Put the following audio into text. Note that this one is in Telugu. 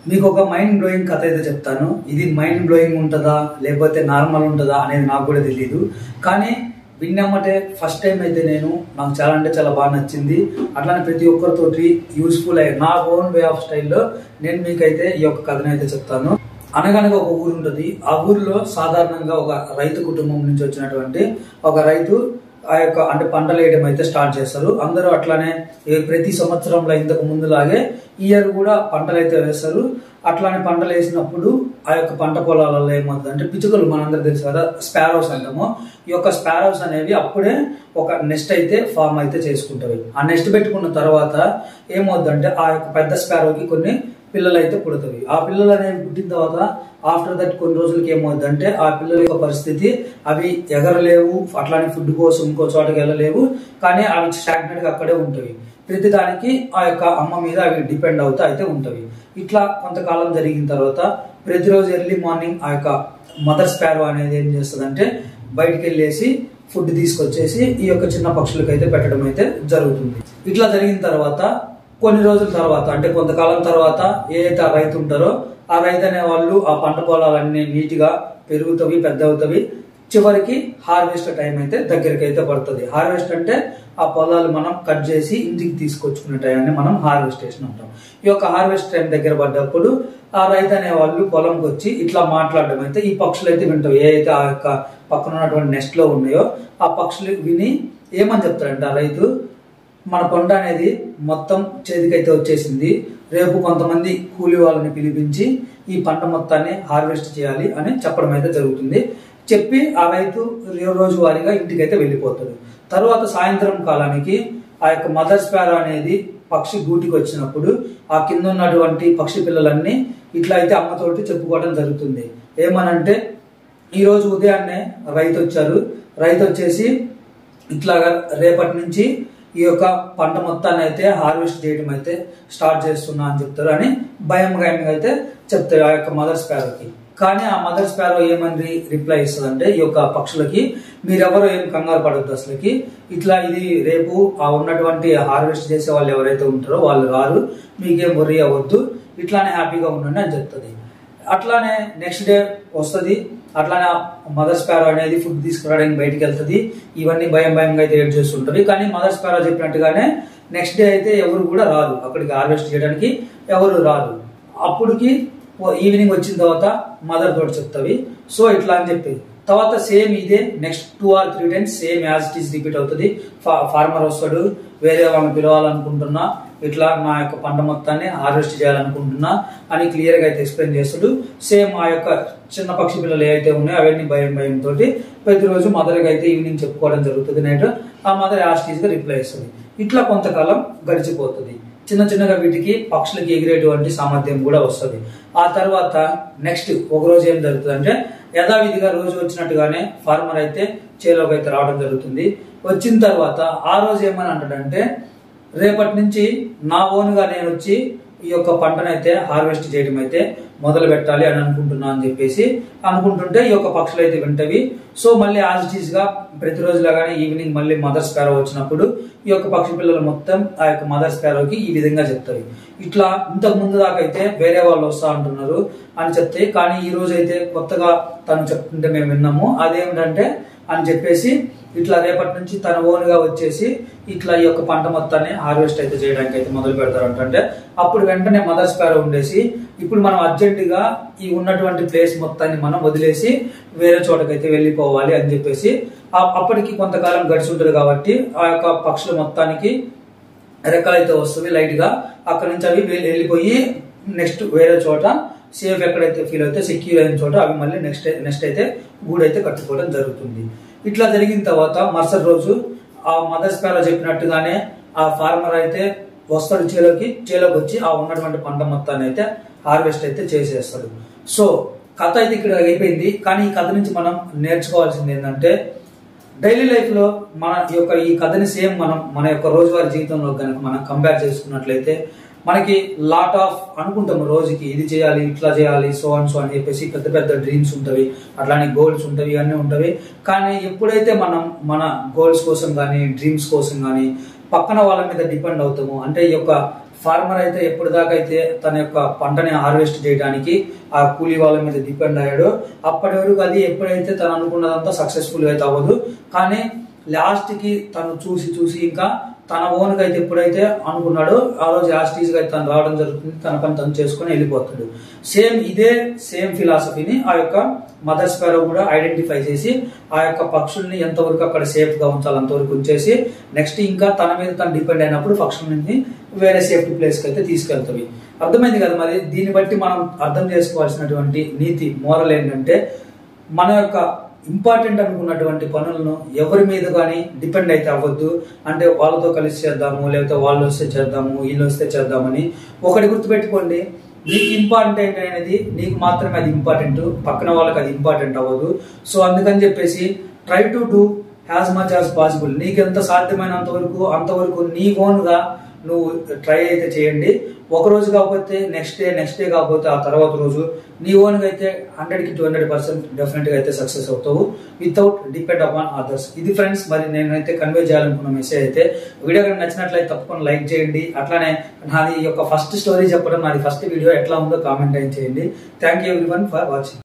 మీకు ఒక మైండ్ బ్లోయింగ్ కథ అయితే చెప్తాను ఇది మైండ్ బ్లోయింగ్ ఉంటుందా లేకపోతే నార్మల్ ఉంటుందా అనేది నాకు కూడా తెలియదు కానీ విన్నమ్మటే ఫస్ట్ టైం అయితే నేను నాకు చాలా అంటే చాలా బాగా నచ్చింది అట్లానే ప్రతి ఒక్కరితోటి యూస్ఫుల్ అయ్యి నా ఓన్ వే ఆఫ్ స్టైల్లో నేను మీకైతే ఈ యొక్క కథను అయితే చెప్తాను అనగనగా ఒక ఊరు ఉంటుంది ఆ ఊరిలో సాధారణంగా ఒక రైతు కుటుంబం నుంచి వచ్చినటువంటి ఒక రైతు ఆ యొక్క అంటే పంటలు వేయడం అయితే స్టార్ట్ చేస్తారు అందరూ అట్లానే ఏ ప్రతి సంవత్సరంలో ఇంతకు ముందులాగే ఈ ఇయర్ కూడా పంటలు అయితే వేస్తారు అట్లానే పంటలు వేసినప్పుడు ఆ యొక్క పంట పొలాలలో ఏమవుతుంది అంటే పిచ్చుకలు మనందరూ తెలుసు కదా స్పారోస్ అంటాము ఈ యొక్క స్పారోస్ అనేవి అప్పుడే ఒక నెస్ట్ అయితే ఫామ్ అయితే చేసుకుంటాయి ఆ నెస్ట్ పెట్టుకున్న తర్వాత ఏమవుతుందంటే ఆ యొక్క పెద్ద స్పారోకి కొన్ని పిల్లలు అయితే పుడతాయి ఆ పిల్లలు అనేవి పుట్టిన తర్వాత ఆఫ్టర్ దట్ కొన్ని రోజులకి ఏమవుతుందంటే ఆ పిల్లల యొక్క పరిస్థితి అవి ఎగరలేవు అట్లానే ఫుడ్ కోసం ఇంకో చోటకి వెళ్ళలేవు కానీ అవి స్టాగ్నెట్ గా అక్కడే ఉంటాయి ప్రతి దానికి ఆ యొక్క అమ్మ మీద అవి డిపెండ్ అవుతా అయితే ఉంటాయి ఇట్లా కొంతకాలం జరిగిన తర్వాత ప్రతిరోజు ఎర్లీ మార్నింగ్ ఆ యొక్క మదర్ స్పారో అనేది ఏం చేస్తుందంటే బయటికి వెళ్ళేసి ఫుడ్ తీసుకొచ్చేసి ఈ యొక్క చిన్న పక్షులకు అయితే పెట్టడం అయితే జరుగుతుంది ఇట్లా జరిగిన తర్వాత కొన్ని రోజుల తర్వాత అంటే కొంతకాలం తర్వాత ఏదైతే ఆ రైతు ఉంటారో ఆ రైతు అనే వాళ్ళు ఆ పంట పొలాలన్నీ నీట్ గా పెరుగుతవి పెద్ద అవుతవి చివరికి హార్వెస్ట్ టైం అయితే దగ్గరికి అయితే పడుతుంది హార్వెస్ట్ అంటే ఆ పొలాలు మనం కట్ చేసి ఇంటికి తీసుకొచ్చుకునే టైంని మనం హార్వెస్టేషన్ అంటాం ఈ యొక్క హార్వెస్ట్ టైం దగ్గర పడ్డప్పుడు ఆ రైతు అనే వాళ్ళు పొలంకి వచ్చి ఇట్లా మాట్లాడడం అయితే ఈ పక్షులు అయితే వింటావు ఏ అయితే ఆ యొక్క పక్కన ఉన్నటువంటి నెస్ట్ లో ఉన్నాయో ఆ పక్షులు విని ఏమని చెప్తాడంటే ఆ రైతు మన పంట అనేది మొత్తం చేతికైతే వచ్చేసింది రేపు కొంతమంది కూలి వాళ్ళని పిలిపించి ఈ పంట మొత్తాన్ని హార్వెస్ట్ చేయాలి అని చెప్పడం అయితే జరుగుతుంది చెప్పి ఆ రైతు రోజు వారీగా ఇంటికైతే వెళ్ళిపోతాడు తర్వాత సాయంత్రం కాలానికి ఆ యొక్క మదర్ స్పారో అనేది పక్షి గూటికి వచ్చినప్పుడు ఆ కింద ఉన్నటువంటి పక్షి పిల్లలన్నీ ఇట్లా అయితే అమ్మతోటి చెప్పుకోవడం జరుగుతుంది ఏమనంటే ఈ రోజు ఉదయాన్నే రైతు వచ్చారు రైతు వచ్చేసి ఇట్లాగా రేపటి నుంచి ఈ యొక్క పంట మొత్తాన్ని అయితే హార్వెస్ట్ చేయడం అయితే స్టార్ట్ చేస్తున్నా అని చెప్తారు అని భయం భయంగా అయితే చెప్తారు ఆ యొక్క మదర్ స్పారోకి కానీ ఆ మదర్ స్పారో ఏమని రిప్లై ఇస్తుంది అంటే ఈ యొక్క పక్షులకి మీరెవరో ఏం కంగారు పడద్దు అసలుకి ఇట్లా ఇది రేపు ఆ ఉన్నటువంటి హార్వెస్ట్ చేసే వాళ్ళు ఎవరైతే ఉంటారో వాళ్ళు రారు మీకేం worry అవ్వద్దు ఇట్లానే హ్యాపీగా ఉండండి అని చెప్తుంది అట్లానే నెక్స్ట్ డే వస్తుంది అట్లానే మదర్ స్పారో అనేది ఫుడ్ తీసుకురావడానికి బయటికి వెళ్తుంది ఇవన్నీ భయం భయంగా అయితే ఏడ్ చేస్తుంటది కానీ మదర్ స్పారో చెప్పినట్టుగానే నెక్స్ట్ డే అయితే ఎవరు కూడా రారు అక్కడికి హార్వెస్ట్ చేయడానికి ఎవరు రారు అప్పటికి ఈవినింగ్ వచ్చిన తర్వాత మదర్ తోటి చెప్తావి సో ఇట్లా అని చెప్పి తర్వాత సేమ్ ఇదే next two or three times same as it is repeat అవుతుంది ఫార్మర్ వస్తాడు వేరే వాళ్ళని పిలవాలనుకుంటున్నా ఇట్లా నా యొక్క పంట మొత్తాన్ని హార్వెస్ట్ చేయాలనుకుంటున్నా అని క్లియర్ గా అయితే ఎక్స్ప్లెయిన్ చేస్తాడు సేమ్ ఆ యొక్క చిన్న పక్షి పిల్లలు ఏవైతే ఉన్నాయో అవన్నీ భయం భయం తోటి ప్రతిరోజు మదర్ కి అయితే ఈవినింగ్ చెప్పుకోవడం జరుగుతుంది నైట్ ఆ మదర్ యాస్టీస్ గా రిప్లై ఇస్తుంది ఇట్లా కొంతకాలం గడిచిపోతుంది చిన్న చిన్నగా వీటికి పక్షులకి ఎగిరేటువంటి సామర్థ్యం కూడా వస్తుంది ఆ తర్వాత నెక్స్ట్ ఒక రోజు ఏం జరుగుతుంది అంటే యథావిధిగా రోజు వచ్చినట్టుగానే ఫార్మర్ అయితే చేలోకి అయితే రావడం జరుగుతుంది వచ్చిన తర్వాత ఆ రోజు ఏమని అంటాడంటే రేపటి నుంచి నా ఓన్గా నేను వచ్చి ఈ యొక్క పంటనైతే హార్వెస్ట్ చేయడం అయితే మొదలు పెట్టాలి అని అనుకుంటున్నా అని చెప్పేసి అనుకుంటుంటే ఈ యొక్క పక్షులు అయితే వింటవి సో మళ్ళీ యాజ్ ఇట్ ఈస్ గా ప్రతిరోజు లాగానే ఈవినింగ్ మళ్ళీ మదర్ స్పారో వచ్చినప్పుడు ఈ యొక్క పక్షి పిల్లలు మొత్తం ఆ యొక్క మదర్ స్పారోకి ఈ విధంగా చెప్తాయి ఇట్లా ఇంతకు ముందు దాకా అయితే వేరే వాళ్ళు వస్తా అంటున్నారు అని చెప్తే కానీ ఈ రోజు అయితే కొత్తగా తను చెప్తుంటే మేము విన్నాము అదేమిటంటే అని చెప్పేసి ఇట్లా రేపటి నుంచి తన ఓన్ గా వచ్చేసి ఇట్లా ఈ యొక్క పంట మొత్తాన్ని హార్వెస్ట్ అయితే చేయడానికి అయితే మొదలు పెడతారు అంటే అప్పుడు వెంటనే మదర్ స్పారో ఉండేసి ఇప్పుడు మనం అర్జెంట్ గా ఈ ఉన్నటువంటి ప్లేస్ మొత్తాన్ని మనం వదిలేసి వేరే చోటకైతే వెళ్ళిపోవాలి అని చెప్పేసి ఆ- అప్పటికి కొంతకాలం గడిచి ఉంటుంది కాబట్టి ఆ యొక్క పక్షుల మొత్తానికి రెక్కలు అయితే వస్తుంది లైట్ గా అక్కడ నుంచి అవి వె- వెళ్ళిపోయి నెక్స్ట్ వేరే చోట సేఫ్ ఎక్కడైతే ఫీల్ అయితే సెక్యూర్ అయిన చోట అవి మళ్ళీ నెక్స్ట్ నెక్స్ట్ అయితే గూడు అయితే కట్టుకోవడం జరుగుతుంది ఇట్లా జరిగిన తర్వాత మరుసటి రోజు ఆ మదర్ స్పారో చెప్పినట్టుగానే ఆ ఫార్మర్ అయితే వస్తాడు చేలోకి చేలోకి వచ్చి ఆ ఉన్నటువంటి పంట మొత్తాన్ని అయితే హార్వెస్ట్ అయితే చేసేస్తాడు సో కథ అయితే ఇక్కడ అయిపోయింది కానీ ఈ కథ నుంచి మనం నేర్చుకోవాల్సింది ఏంటంటే డైలీ లైఫ్ లో మన యొక్క ఈ కథని సేమ్ మనం మన యొక్క రోజువారీ జీవితంలో కనుక మనం కంపేర్ చేసుకున్నట్లయితే మనకి లాట్ ఆఫ్ అనుకుంటాం రోజుకి ఇది చేయాలి ఇట్లా చేయాలి సో అండ్ సో అని చెప్పేసి పెద్ద పెద్ద డ్రీమ్స్ ఉంటవి అట్లానే గోల్స్ ఉంటవి ఇవన్నీ ఉంటవి కానీ ఎప్పుడైతే మనం మన గోల్స్ కోసం కానీ డ్రీమ్స్ కోసం కానీ పక్కన వాళ్ళ మీద డిపెండ్ అవుతామో అంటే ఈ యొక్క ఫార్మర్ అయితే ఎప్పటిదాకా అయితే తన యొక్క పంటని హార్వెస్ట్ చేయడానికి ఆ కూలీ వాళ్ళ మీద డిపెండ్ అయ్యాడో అప్పటి వరకు అది ఎప్పుడైతే తను అనుకున్నదంతా సక్సెస్ఫుల్ అయితే అవ్వదు కానీ లాస్ట్ కి తను చూసి చూసి ఇంకా తన ఓన్ గా అయితే ఎప్పుడైతే అనుకున్నాడో ఆ రోజు యాస్టీజ్ గా అయితే తను రావడం జరుగుతుంది తన పని తను చేసుకుని వెళ్ళిపోతాడు సేమ్ ఇదే సేమ్ ఫిలాసఫీని ఆ యొక్క మదర్ స్పారో కూడా ఐడెంటిఫై చేసి ఆ యొక్క పక్షుల్ని ఎంతవరకు అక్కడ సేఫ్ గా ఉంచాలి అంతవరకు ఉంచేసి నెక్స్ట్ ఇంకా తన మీద తను డిపెండ్ అయినప్పుడు పక్షుల్ని వేరే సేఫ్టీ ప్లేస్ కి అయితే తీసుకెళ్తావి అర్థమైంది కదా మరి దీన్ని బట్టి మనం అర్థం చేసుకోవాల్సినటువంటి నీతి మోరల్ ఏంటంటే మన యొక్క ఇంపార్టెంట్ అనుకున్నటువంటి పనులను ఎవరి మీద కానీ డిపెండ్ అయితే అవ్వద్దు అంటే వాళ్ళతో కలిసి చేద్దాము లేకపోతే వాళ్ళు వస్తే చేద్దాము వీళ్ళు వస్తే చేద్దామని ఒకటి గుర్తుపెట్టుకోండి నీకు ఇంపార్టెంట్ అనేది నీకు మాత్రమే అది ఇంపార్టెంట్ పక్కన వాళ్ళకి అది ఇంపార్టెంట్ అవ్వదు సో అందుకని చెప్పేసి try to do as much as possible నీకు ఎంత సాధ్యమైనంత వరకు అంతవరకు నీ ఓన్గా నువ్వు ట్రై అయితే చేయండి ఒక రోజు కాకపోతే నెక్స్ట్ డే నెక్స్ట్ డే కాకపోతే ఆ తర్వాత రోజు నీ ఓన్గా అయితే హండ్రెడ్కి టూ హండ్రెడ్ పర్సెంట్ డెఫినెట్గా అయితే సక్సెస్ అవుతావు వితౌట్ డిపెండ్ అపాన్ అదర్స్ ఇది ఫ్రెండ్స్ మరి నేనైతే కన్వే చేయాలనుకున్న మెసేజ్ అయితే వీడియో కనుక నచ్చినట్లయితే తప్పకుండా లైక్ చేయండి అట్లానే నాది ఈ యొక్క ఫస్ట్ స్టోరీ చెప్పడం నాది ఫస్ట్ వీడియో ఎట్లా ఉందో కామెంట్ అయితే చేయండి thank you everyone for watching